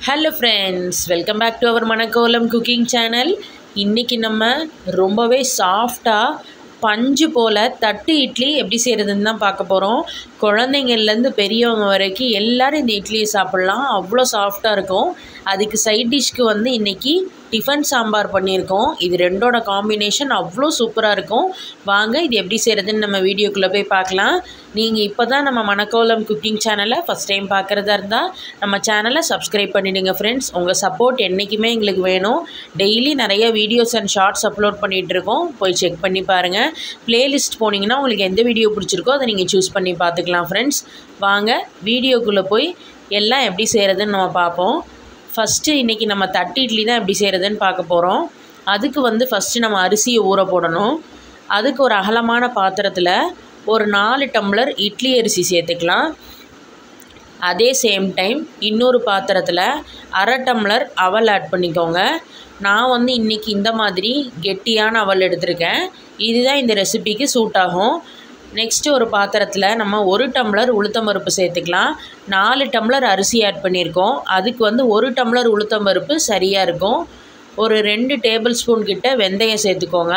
hello friends welcome back to our Manakolam cooking channel இன்றைக்கி நம்ம ரொம்பவே சாஃப்டாக பஞ்சு போல் தட்டு இட்லி எப்படி செய்கிறதுன்னு தான் பார்க்க போகிறோம் குழந்தைங்கள்லேருந்து பெரியவங்க வரைக்கும் எல்லோரும் இந்த இட்லியை சாப்பிட்லாம் அவ்வளோ சாஃப்டாக இருக்கும் அதுக்கு சைட் டிஷ்க்கு வந்து இன்றைக்கி டிஃபன் சாம்பார் பண்ணியிருக்கோம் இது ரெண்டோட காம்பினேஷன் அவ்வளோ சூப்பராக இருக்கும் வாங்க இது எப்படி செய்கிறதுன்னு நம்ம வீடியோக்குள்ளே போய் பார்க்கலாம் நீங்கள் இப்போ தான் நம்ம மணக்கோலம் குக்கிங் சேனலை ஃபஸ்ட் டைம் பார்க்குறதா இருந்தால் நம்ம சேனலை சப்ஸ்கிரைப் பண்ணிவிடுங்க ஃப்ரெண்ட்ஸ் உங்கள் சப்போர்ட் என்றைக்குமே எங்களுக்கு வேணும் டெய்லி நிறைய வீடியோஸ் அண்ட் ஷார்ட்ஸ் அப்லோட் பண்ணிகிட்ருக்கோம் போய் செக் பண்ணி பாருங்கள் ப்ளேலிஸ்ட் போனீங்கன்னா உங்களுக்கு எந்த வீடியோ பிடிச்சிருக்கோ அதை நீங்கள் சூஸ் பண்ணி பார்த்துக்கலாம் ஃப்ரெண்ட்ஸ் வாங்க வீடியோக்குள்ளே போய் எல்லாம் எப்படி செய்கிறதுன்னு நம்ம பார்ப்போம் ஃபஸ்ட்டு இன்றைக்கி நம்ம தட்டு இட்லி தான் எப்படி செய்கிறதுன்னு பார்க்க போகிறோம் அதுக்கு வந்து ஃபஸ்ட்டு நம்ம அரிசியை ஊற போடணும் அதுக்கு ஒரு அகலமான பாத்திரத்தில் ஒரு நாலு டம்ளர் இட்லி அரிசி சேர்த்துக்கலாம் அதே சேம் டைம் இன்னொரு பாத்திரத்தில் அரை டம்ளர் அவல் ஆட் பண்ணிக்கோங்க நான் வந்து இன்றைக்கி இந்த மாதிரி கெட்டியான அவல் எடுத்திருக்கேன் இதுதான் இந்த ரெசிபிக்கு சூட் ஆகும் நெக்ஸ்ட்டு ஒரு பாத்திரத்தில் நம்ம ஒரு டம்ளர் உளுத்தம்பருப்பு சேர்த்துக்கலாம் நாலு டம்ளர் அரிசி ஆட் பண்ணியிருக்கோம் அதுக்கு வந்து ஒரு டம்ளர் உளுத்தம்பருப்பு சரியாக இருக்கும் ஒரு ரெண்டு டேபிள் ஸ்பூன் கிட்ட வெந்தயம் சேர்த்துக்கோங்க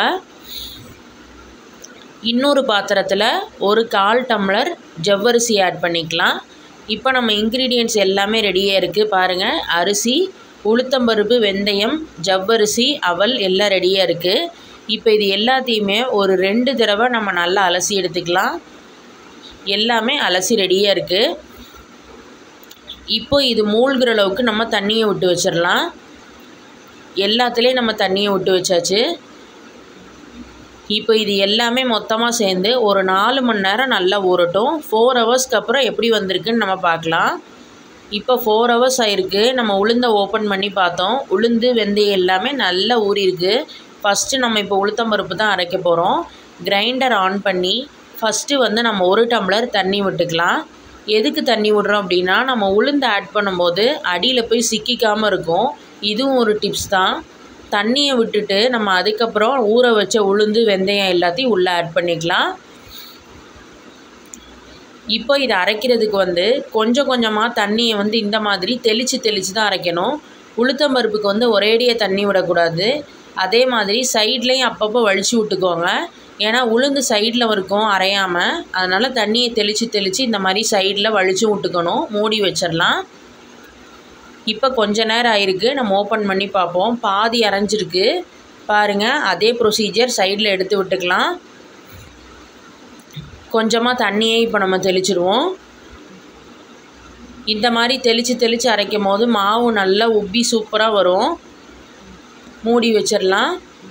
இன்னொரு பாத்திரத்தில் ஒரு கால் டம்ளர் ஜவ்வரிசி ஆட் பண்ணிக்கலாம் இப்போ நம்ம இன்க்ரீடியன்ட்ஸ் எல்லாமே ரெடியாக இருக்குது பாருங்கள் அரிசி உளுத்தம்பருப்பு வெந்தயம் ஜவ்வரிசி அவல் எல்லாம் ரெடியாக இருக்குது இப்போ இது எல்லாத்தையுமே ஒரு ரெண்டு தடவை நம்ம நல்லா அலசி எடுத்துக்கலாம் எல்லாமே அலசி ரெடியாக இருக்குது இப்போ இது மூழ்கிற அளவுக்கு நம்ம தண்ணியை விட்டு வச்சிடலாம் எல்லாத்துலேயும் நம்ம தண்ணியை விட்டு வச்சாச்சு இப்போ இது எல்லாமே மொத்தமாக சேர்ந்து ஒரு நாலு மணி நேரம் நல்லா ஊறட்டும் ஃபோர் ஹவர்ஸ்க்கு அப்புறம் எப்படி வந்திருக்குன்னு நம்ம பார்க்கலாம் இப்போ ஃபோர் ஹவர்ஸ் ஆயிருக்கு நம்ம உளுந்தை ஓப்பன் பண்ணி பார்த்தோம் உளுந்து வெந்தயம் எல்லாமே நல்லா ஊறிருக்கு ஃபஸ்ட்டு நம்ம இப்போ உளுத்தம்பருப்பு தான் அரைக்க போகிறோம் கிரைண்டர் ஆன் பண்ணி ஃபஸ்ட்டு வந்து நம்ம ஒரு டம்ளர் தண்ணி விட்டுக்கலாம் எதுக்கு தண்ணி விடுறோம் அப்படின்னா நம்ம உளுந்து ஆட் பண்ணும்போது அடியில் போய் சிக்கிக்காமல் இருக்கும் இதுவும் ஒரு டிப்ஸ் தான் தண்ணியை விட்டுட்டு நம்ம அதுக்கப்புறம் ஊற வச்ச உளுந்து வெந்தயம் எல்லாத்தையும் உள்ளே ஆட் பண்ணிக்கலாம் இப்போ இதை அரைக்கிறதுக்கு வந்து கொஞ்சம் கொஞ்சமாக தண்ணியை வந்து இந்த மாதிரி தெளித்து தெளித்து தான் அரைக்கணும் உளுத்தம்பருப்புக்கு வந்து ஒரேடியாக தண்ணி விடக்கூடாது அதே மாதிரி சைட்லேயும் அப்பப்போ வலிச்சு விட்டுக்கோங்க ஏன்னா உளுந்து சைடில் இருக்கும் அரையாமல் அதனால் தண்ணியை தெளித்து தெளித்து இந்த மாதிரி சைடில் வலிச்சும் விட்டுக்கணும் மூடி வச்சிடலாம் இப்போ கொஞ்ச நேரம் ஆயிருக்கு நம்ம ஓப்பன் பண்ணி பார்ப்போம் பாதி அரைஞ்சிருக்கு பாருங்கள் அதே ப்ரொசீஜர் சைடில் எடுத்து விட்டுக்கலாம் கொஞ்சமாக தண்ணியே இப்போ நம்ம தெளிச்சிருவோம் இந்த மாதிரி தெளித்து தெளித்து அரைக்கும் போது மாவு நல்லா உப்பி சூப்பராக வரும் மூடி வச்சிடலாம்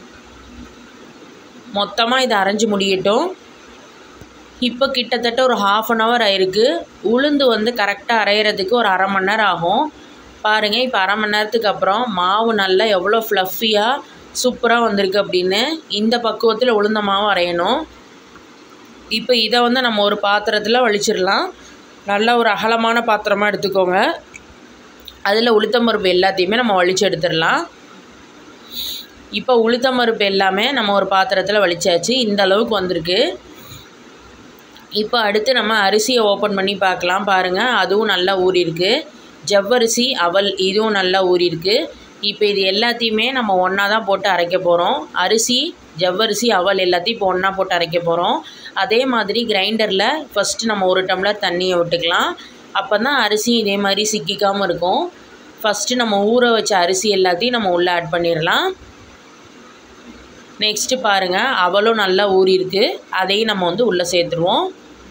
மொத்தமாக இதை அரைஞ்சி முடியட்டும் இப்போ கிட்டத்தட்ட ஒரு ஹாஃப் அன் ஹவர் ஆயிருக்கு உளுந்து வந்து கரெக்டாக அரைகிறதுக்கு ஒரு அரை மணி நேரம் ஆகும் பாருங்கள் இப்போ அரை மணி நேரத்துக்கு அப்புறம் மாவு நல்லா எவ்வளோ ஃப்ளஃபியாக சூப்பராக வந்திருக்கு அப்படின்னு இந்த பக்குவத்தில் உளுந்த மாவு அரையணும் இப்போ இதை வந்து நம்ம ஒரு பாத்திரத்தில் வலிச்சிடலாம் நல்ல ஒரு அகலமான பாத்திரமாக எடுத்துக்கோங்க அதில் உளுத்தம்பருப்பு எல்லாத்தையுமே நம்ம வலிச்சு எடுத்துடலாம் இப்போ உளுத்தம்பருப்பு எல்லாமே நம்ம ஒரு பாத்திரத்தில் வலிச்சாச்சு இந்த அளவுக்கு வந்திருக்கு இப்போ அடுத்து நம்ம அரிசியை ஓப்பன் பண்ணி பார்க்கலாம் பாருங்கள் அதுவும் நல்லா ஊறியிருக்கு ஜவ்வரிசி அவல் இதுவும் நல்லா ஊறியிருக்கு இப்போ இது எல்லாத்தையுமே நம்ம ஒன்றா தான் போட்டு அரைக்க போகிறோம் அரிசி ஜவ்வரிசி அவல் எல்லாத்தையும் இப்போ ஒன்றா போட்டு அரைக்க போகிறோம் அதே மாதிரி கிரைண்டரில் ஃபஸ்ட்டு நம்ம ஒரு டம்ளர் தண்ணியை விட்டுக்கலாம் அப்போ தான் அரிசி இதே மாதிரி சிக்கிக்காமல் இருக்கும் ஃபஸ்ட்டு நம்ம ஊற வச்ச அரிசி எல்லாத்தையும் நம்ம உள்ளே ஆட் பண்ணிடலாம் நெக்ஸ்ட்டு பாருங்கள் அவளும் நல்லா ஊறியிருக்கு அதையும் நம்ம வந்து உள்ளே சேர்த்துருவோம்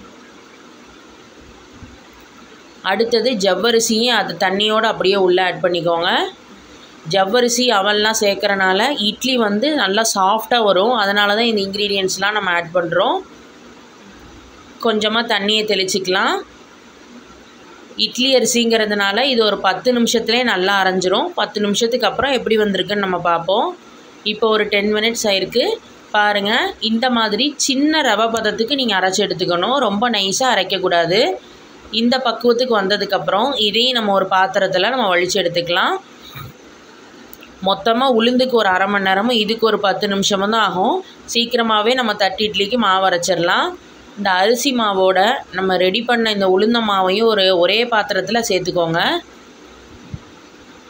அடுத்தது ஜவ்வரிசியும் அது தண்ணியோடு அப்படியே உள்ளே ஆட் பண்ணிக்கோங்க ஜவ்வரிசி அவல்லாம் சேர்க்குறனால இட்லி வந்து நல்லா சாஃப்டாக வரும் அதனால தான் இந்த இன்க்ரீடியன்ஸ்லாம் நம்ம ஆட் பண்ணுறோம் கொஞ்சமாக தண்ணியை தெளிச்சிக்கலாம் இட்லி அரிசிங்கிறதுனால இது ஒரு பத்து நிமிஷத்துலேயே நல்லா அரைஞ்சிரும் பத்து நிமிஷத்துக்கு அப்புறம் எப்படி வந்திருக்குன்னு நம்ம பார்ப்போம் இப்போ ஒரு டென் மினிட்ஸ் ஆயிருக்கு பாருங்கள் இந்த மாதிரி சின்ன ரவை பதத்துக்கு நீங்கள் அரைச்சி எடுத்துக்கணும் ரொம்ப நைஸாக அரைக்கக்கூடாது இந்த பக்குவத்துக்கு வந்ததுக்கப்புறம் இதையும் நம்ம ஒரு பாத்திரத்தில் நம்ம வலிச்சு எடுத்துக்கலாம் மொத்தமாக உளுந்துக்கு ஒரு அரை மணி நேரமும் இதுக்கு ஒரு பத்து நிமிஷமும் தான் ஆகும் சீக்கிரமாகவே நம்ம தட்டு இட்லிக்கு மாவு அரைச்சிடலாம் இந்த அரிசி மாவோட நம்ம ரெடி பண்ண இந்த உளுந்த மாவையும் ஒரு ஒரே பாத்திரத்தில் சேர்த்துக்கோங்க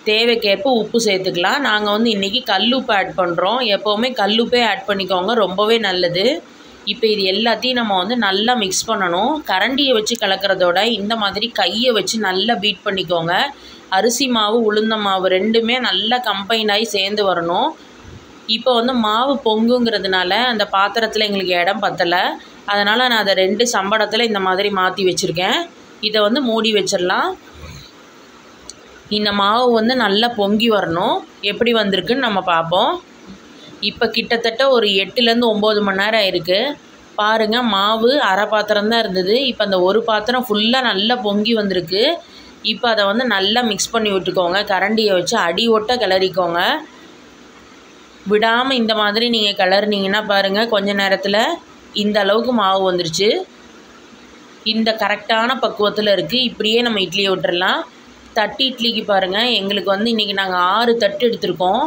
தேவைக்கேற்ப உப்பு சேர்த்துக்கலாம் நாங்கள் வந்து இன்றைக்கி கல்லுப்பு ஆட் பண்ணுறோம் எப்போவுமே கல்லுப்பே ஆட் பண்ணிக்கோங்க ரொம்பவே நல்லது இப்போ இது எல்லாத்தையும் நம்ம வந்து நல்லா மிக்ஸ் பண்ணணும் கரண்டியை வச்சு கலக்கிறதோட இந்த மாதிரி கையை வச்சு நல்லா பீட் பண்ணிக்கோங்க அரிசி மாவு உளுந்த மாவு ரெண்டுமே நல்லா கம்பைன் ஆகி சேர்ந்து வரணும் இப்போ வந்து மாவு பொங்குங்கிறதுனால அந்த பாத்திரத்தில் எங்களுக்கு இடம் பத்தலை அதனால் நான் அதை ரெண்டு சம்படத்தில் இந்த மாதிரி மாற்றி வச்சுருக்கேன் இதை வந்து மூடி வச்சிடலாம் இந்த மாவு வந்து நல்லா பொங்கி வரணும் எப்படி வந்திருக்குன்னு நம்ம பார்ப்போம் இப்போ கிட்டத்தட்ட ஒரு எட்டுலேருந்து ஒம்பது மணி நேரம் ஆயிருக்கு பாருங்கள் மாவு அரை பாத்திரம் தான் இருந்தது இப்போ அந்த ஒரு பாத்திரம் ஃபுல்லாக நல்லா பொங்கி வந்திருக்கு இப்போ அதை வந்து நல்லா மிக்ஸ் பண்ணி விட்டுக்கோங்க கரண்டியை வச்சு அடி ஒட்ட கிளறிக்கோங்க விடாமல் இந்த மாதிரி நீங்கள் கிளறினீங்கன்னா பாருங்கள் கொஞ்ச நேரத்தில் இந்த அளவுக்கு மாவு வந்துருச்சு இந்த கரெக்டான பக்குவத்தில் இருக்குது இப்படியே நம்ம இட்லியை விட்டுறலாம் தட்டு இட்லிக்கு பாருங்கள் எங்களுக்கு வந்து இன்றைக்கி நாங்கள் ஆறு தட்டு எடுத்திருக்கோம்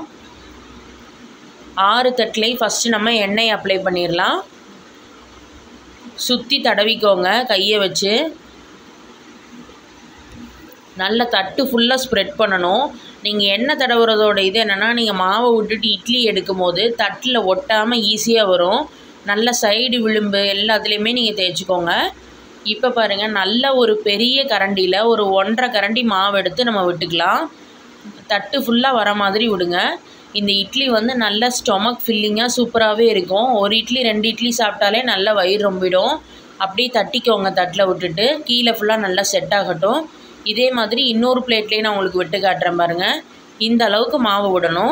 ஆறு தட்டுலேயும் ஃபஸ்ட்டு நம்ம எண்ணெய் அப்ளை பண்ணிடலாம் சுற்றி தடவிக்கோங்க கையை வச்சு நல்ல தட்டு ஃபுல்லாக ஸ்ப்ரெட் பண்ணணும் நீங்கள் எண்ணெய் தடவுறதோட இது என்னென்னா நீங்கள் மாவை விட்டுட்டு இட்லி எடுக்கும் போது தட்டில் ஒட்டாமல் ஈஸியாக வரும் நல்ல சைடு விளிம்பு எல்லாத்துலேயுமே நீங்கள் தேய்ச்சிக்கோங்க இப்போ பாருங்கள் நல்ல ஒரு பெரிய கரண்டியில் ஒரு ஒன்றரை கரண்டி மாவு எடுத்து நம்ம விட்டுக்கலாம் தட்டு ஃபுல்லாக வர மாதிரி விடுங்க இந்த இட்லி வந்து நல்ல ஸ்டொமக் ஃபில்லிங்காக சூப்பராகவே இருக்கும் ஒரு இட்லி ரெண்டு இட்லி சாப்பிட்டாலே நல்லா வயிறு ரொம்பிடும் அப்படியே தட்டிக்கோங்க தட்டில் விட்டுட்டு கீழே ஃபுல்லாக நல்லா செட் ஆகட்டும் இதே மாதிரி இன்னொரு பிளேட்லேயே நான் உங்களுக்கு விட்டு காட்டுறேன் பாருங்கள் இந்த அளவுக்கு மாவு விடணும்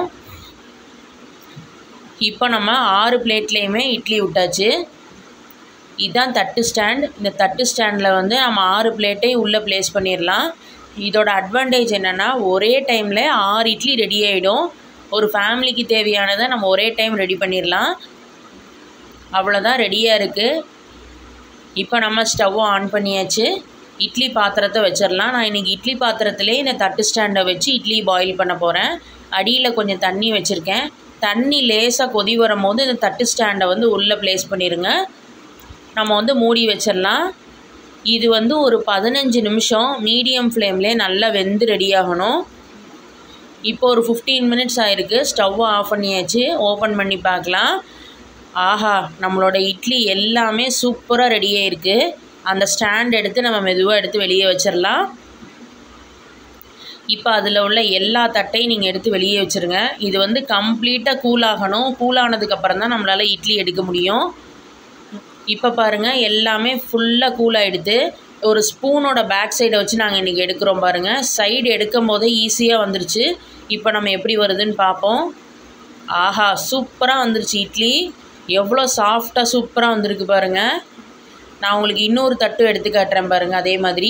இப்போ நம்ம ஆறு பிளேட்லேயுமே இட்லி விட்டாச்சு இதுதான் தட்டு ஸ்டாண்ட் இந்த தட்டு ஸ்டாண்டில் வந்து நம்ம ஆறு பிளேட்டையும் உள்ளே ப்ளேஸ் பண்ணிடலாம் இதோட அட்வான்டேஜ் என்னென்னா ஒரே டைமில் ஆறு இட்லி ரெடி ஆகிடும் ஒரு ஃபேமிலிக்கு தேவையானதை நம்ம ஒரே டைம் ரெடி பண்ணிடலாம் அவ்வளோதான் ரெடியாக இருக்குது இப்போ நம்ம ஸ்டவ்வை ஆன் பண்ணியாச்சு இட்லி பாத்திரத்தை வச்சிடலாம் நான் இன்றைக்கி இட்லி பாத்திரத்திலே இந்த தட்டு ஸ்டாண்டை வச்சு இட்லி பாயில் பண்ண போகிறேன் அடியில் கொஞ்சம் தண்ணி வச்சுருக்கேன் தண்ணி லேசாக கொதி வரும்போது இந்த தட்டு ஸ்டாண்டை வந்து உள்ளே ப்ளேஸ் பண்ணிடுங்க நம்ம வந்து மூடி வச்சிடலாம் இது வந்து ஒரு பதினஞ்சு நிமிஷம் மீடியம் ஃப்ளேம்லேயே நல்லா வெந்து ரெடி ஆகணும் இப்போ ஒரு ஃபிஃப்டீன் மினிட்ஸ் ஆகிருக்கு ஸ்டவ்வை ஆஃப் பண்ணியாச்சு ஓப்பன் பண்ணி பார்க்கலாம் ஆஹா நம்மளோட இட்லி எல்லாமே சூப்பராக ரெடியாக இருக்குது அந்த ஸ்டாண்ட் எடுத்து நம்ம மெதுவாக எடுத்து வெளியே வச்சிடலாம் இப்போ அதில் உள்ள எல்லா தட்டையும் நீங்கள் எடுத்து வெளியே வச்சுருங்க இது வந்து கம்ப்ளீட்டாக கூல் ஆகணும் கூல் ஆனதுக்கப்புறம் தான் நம்மளால் இட்லி எடுக்க முடியும் இப்போ பாருங்கள் எல்லாமே ஃபுல்லாக கூல் ஆகிடுது ஒரு ஸ்பூனோட பேக் சைடை வச்சு நாங்கள் இன்றைக்கி எடுக்கிறோம் பாருங்கள் சைடு எடுக்கும் போதே ஈஸியாக வந்துருச்சு இப்போ நம்ம எப்படி வருதுன்னு பார்ப்போம் ஆஹா சூப்பராக வந்துருச்சு இட்லி எவ்வளோ சாஃப்டாக சூப்பராக வந்திருக்கு பாருங்கள் நான் உங்களுக்கு இன்னொரு தட்டு எடுத்து காட்டுறேன் பாருங்கள் அதே மாதிரி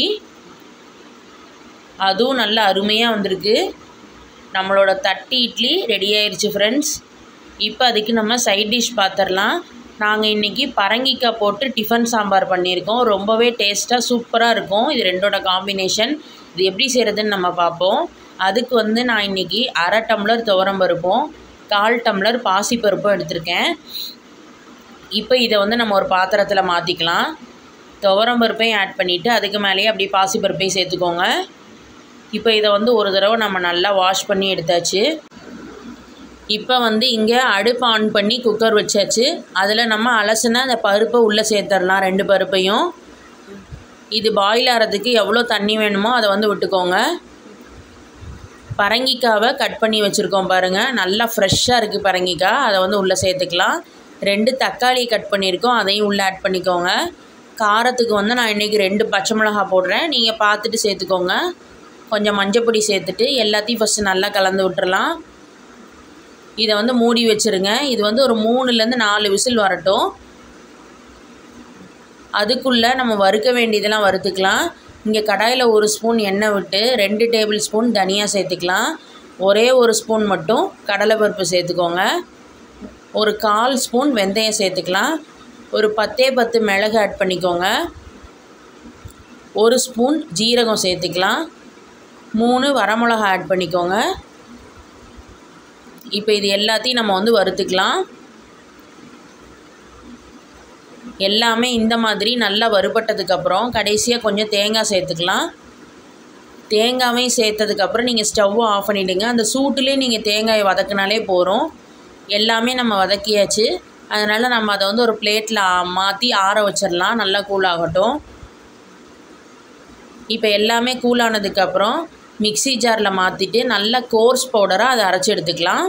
அதுவும் நல்ல அருமையாக வந்திருக்கு நம்மளோட தட்டி இட்லி ரெடி ஆயிடுச்சு ஃப்ரெண்ட்ஸ் இப்போ அதுக்கு நம்ம சைட் டிஷ் பார்த்துடலாம் நாங்கள் இன்றைக்கி பரங்கிக்காய் போட்டு டிஃபன் சாம்பார் பண்ணியிருக்கோம் ரொம்பவே டேஸ்ட்டாக சூப்பராக இருக்கும் இது ரெண்டோட காம்பினேஷன் இது எப்படி செய்கிறதுன்னு நம்ம பார்ப்போம் அதுக்கு வந்து நான் இன்றைக்கி அரை டம்ளர் துவரம் பருப்பும் கால் டம்ளர் பாசிப்பருப்பும் எடுத்திருக்கேன் இப்போ இதை வந்து நம்ம ஒரு பாத்திரத்தில் மாற்றிக்கலாம் துவரம் பருப்பையும் ஆட் பண்ணிவிட்டு அதுக்கு மேலேயே அப்படியே பாசிப்பருப்பையும் சேர்த்துக்கோங்க இப்போ இதை வந்து ஒரு தடவை நம்ம நல்லா வாஷ் பண்ணி எடுத்தாச்சு இப்போ வந்து இங்கே அடுப்பு ஆன் பண்ணி குக்கர் வச்சாச்சு அதில் நம்ம அலசுனா அந்த பருப்பை உள்ளே சேர்த்துடலாம் ரெண்டு பருப்பையும் இது பாயில் ஆகிறதுக்கு எவ்வளோ தண்ணி வேணுமோ அதை வந்து விட்டுக்கோங்க பரங்கிக்காவை கட் பண்ணி வச்சுருக்கோம் பாருங்கள் நல்லா ஃப்ரெஷ்ஷாக இருக்குது பரங்கிக்காய் அதை வந்து உள்ளே சேர்த்துக்கலாம் ரெண்டு தக்காளி கட் பண்ணியிருக்கோம் அதையும் உள்ளே ஆட் பண்ணிக்கோங்க காரத்துக்கு வந்து நான் இன்றைக்கி ரெண்டு பச்சை மிளகா போடுறேன் நீங்கள் பார்த்துட்டு சேர்த்துக்கோங்க கொஞ்சம் மஞ்சப்பொடி சேர்த்துட்டு எல்லாத்தையும் ஃபஸ்ட்டு நல்லா கலந்து விட்டுறலாம் இதை வந்து மூடி வச்சுருங்க இது வந்து ஒரு மூணுலேருந்து நாலு விசில் வரட்டும் அதுக்குள்ளே நம்ம வறுக்க வேண்டியதெல்லாம் வறுத்துக்கலாம் இங்கே கடாயில் ஒரு ஸ்பூன் எண்ணெய் விட்டு ரெண்டு டேபிள் ஸ்பூன் தனியாக சேர்த்துக்கலாம் ஒரே ஒரு ஸ்பூன் மட்டும் கடலைப்பருப்பு சேர்த்துக்கோங்க ஒரு கால் ஸ்பூன் வெந்தயம் சேர்த்துக்கலாம் ஒரு பத்தே பத்து மிளகு ஆட் பண்ணிக்கோங்க ஒரு ஸ்பூன் ஜீரகம் சேர்த்துக்கலாம் மூணு வரமிளகா ஆட் பண்ணிக்கோங்க இப்போ இது எல்லாத்தையும் நம்ம வந்து வறுத்துக்கலாம் எல்லாமே இந்த மாதிரி நல்லா வறுபட்டதுக்கப்புறம் கடைசியாக கொஞ்சம் தேங்காய் சேர்த்துக்கலாம் தேங்காயும் சேர்த்ததுக்கப்புறம் நீங்கள் ஸ்டவ்வை ஆஃப் பண்ணிவிடுங்க அந்த சூட்டுலேயே நீங்கள் தேங்காயை வதக்குனாலே போகிறோம் எல்லாமே நம்ம வதக்கியாச்சு அதனால் நம்ம அதை வந்து ஒரு பிளேட்டில் மாற்றி ஆற வச்சிடலாம் நல்லா கூல் ஆகட்டும் இப்போ எல்லாமே கூலானதுக்கப்புறம் மிக்சி ஜாரில் மாற்றிட்டு நல்ல கோர்ஸ் பவுடராக அதை அரைச்சி எடுத்துக்கலாம்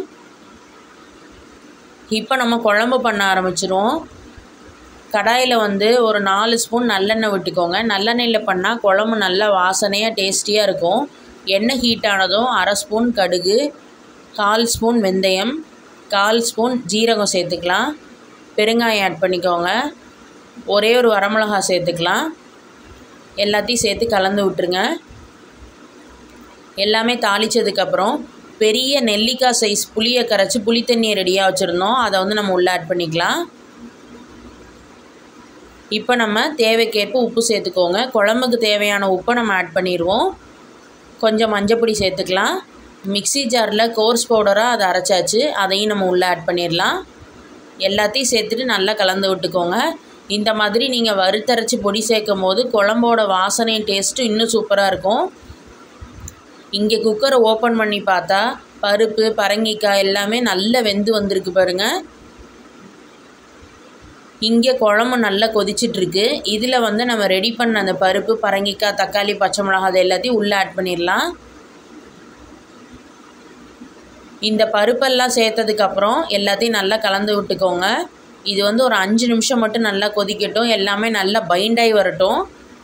இப்போ நம்ம குழம்பு பண்ண ஆரம்பிச்சிருவோம் கடாயில் வந்து ஒரு நாலு ஸ்பூன் நல்லெண்ணெய் விட்டுக்கோங்க நல்லெண்ணெயில் பண்ணால் குழம்பு நல்லா வாசனையாக டேஸ்டியாக இருக்கும் எண்ணெய் ஹீட் ஆனதும் அரை ஸ்பூன் கடுகு கால் ஸ்பூன் வெந்தயம் கால் ஸ்பூன் ஜீரகம் சேர்த்துக்கலாம் பெருங்காயம் ஆட் பண்ணிக்கோங்க ஒரே ஒரு வரமிளகா சேர்த்துக்கலாம் எல்லாத்தையும் சேர்த்து கலந்து விட்டுருங்க எல்லாமே தாளித்ததுக்கப்புறம் பெரிய நெல்லிக்காய் சைஸ் புளியை கரைச்சி புளி தண்ணியை ரெடியாக வச்சுருந்தோம் அதை வந்து நம்ம உள்ளே ஆட் பண்ணிக்கலாம் இப்போ நம்ம தேவைக்கேற்ப உப்பு சேர்த்துக்கோங்க குழம்புக்கு தேவையான உப்பை நம்ம ஆட் பண்ணிடுவோம் கொஞ்சம் மஞ்சப்பொடி சேர்த்துக்கலாம் மிக்சி ஜாரில் கோர்ஸ் பவுடராக அதை அரைச்சாச்சு அதையும் நம்ம உள்ளே ஆட் பண்ணிடலாம் எல்லாத்தையும் சேர்த்துட்டு நல்லா கலந்து விட்டுக்கோங்க இந்த மாதிரி நீங்கள் வறுத்தரைச்சி பொடி சேர்க்கும் போது குழம்போட வாசனை டேஸ்ட்டும் இன்னும் சூப்பராக இருக்கும் இங்கே குக்கரை ஓப்பன் பண்ணி பார்த்தா பருப்பு பரங்கிக்காய் எல்லாமே நல்லா வெந்து வந்திருக்கு பாருங்கள் இங்கே குழம்பு நல்லா கொதிச்சிட்ருக்கு இதில் வந்து நம்ம ரெடி பண்ண அந்த பருப்பு பரங்கிக்காய் தக்காளி பச்சை மிளகா அது எல்லாத்தையும் உள்ளே ஆட் பண்ணிடலாம் இந்த பருப்பெல்லாம் சேர்த்ததுக்கப்புறம் எல்லாத்தையும் நல்லா கலந்து விட்டுக்கோங்க இது வந்து ஒரு அஞ்சு நிமிஷம் மட்டும் நல்லா கொதிக்கட்டும் எல்லாமே நல்லா பைண்டாகி வரட்டும்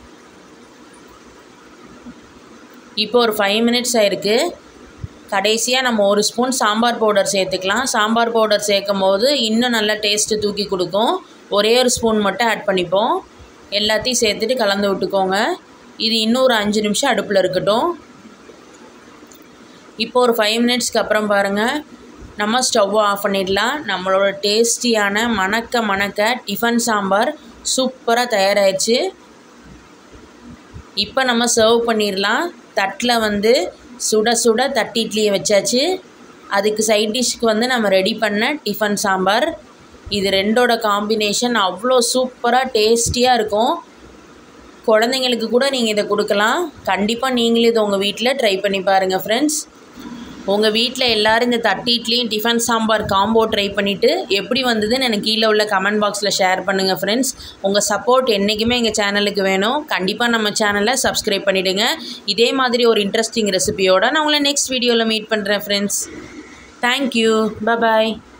இப்போ ஒரு ஃபைவ் மினிட்ஸ் ஆயிருக்கு கடைசியாக நம்ம ஒரு ஸ்பூன் சாம்பார் பவுடர் சேர்த்துக்கலாம் சாம்பார் பவுடர் சேர்க்கும் போது இன்னும் நல்லா டேஸ்ட்டு தூக்கி கொடுக்கும் ஒரே ஒரு ஸ்பூன் மட்டும் ஆட் பண்ணிப்போம் எல்லாத்தையும் சேர்த்துட்டு கலந்து விட்டுக்கோங்க இது இன்னும் ஒரு அஞ்சு நிமிஷம் அடுப்பில் இருக்கட்டும் இப்போ ஒரு ஃபைவ் மினிட்ஸ்க்கு அப்புறம் பாருங்கள் நம்ம ஸ்டவ்வை ஆஃப் பண்ணிடலாம் நம்மளோட டேஸ்டியான மணக்க மணக்க டிஃபன் சாம்பார் சூப்பராக தயாராகிடுச்சு இப்போ நம்ம சர்வ் பண்ணிடலாம் தட்டில் வந்து சுட சுட தட்டு இட்லியை வச்சாச்சு அதுக்கு சைட் டிஷ்க்கு வந்து நம்ம ரெடி பண்ண டிஃபன் சாம்பார் இது ரெண்டோட காம்பினேஷன் அவ்வளோ சூப்பராக டேஸ்டியாக இருக்கும் குழந்தைங்களுக்கு கூட நீங்கள் இதை கொடுக்கலாம் கண்டிப்பாக நீங்களும் இதை உங்கள் வீட்டில் ட்ரை பண்ணி பாருங்கள் ஃப்ரெண்ட்ஸ் உங்கள் வீட்டில் எல்லோரும் இந்த தட்டு இட்லியும் டிஃபன் சாம்பார் காம்போ ட்ரை பண்ணிவிட்டு எப்படி வந்ததுன்னு எனக்கு கீழே உள்ள கமெண்ட் பாக்ஸில் ஷேர் பண்ணுங்கள் ஃப்ரெண்ட்ஸ் உங்கள் சப்போர்ட் என்றைக்குமே எங்கள் சேனலுக்கு வேணும் கண்டிப்பாக நம்ம சேனலை சப்ஸ்கிரைப் பண்ணிவிடுங்க இதே மாதிரி ஒரு இன்ட்ரெஸ்டிங் ரெசிபியோட நான் உங்களை நெக்ஸ்ட் வீடியோவில் மீட் பண்ணுறேன் ஃப்ரெண்ட்ஸ் தேங்க்யூ பாய்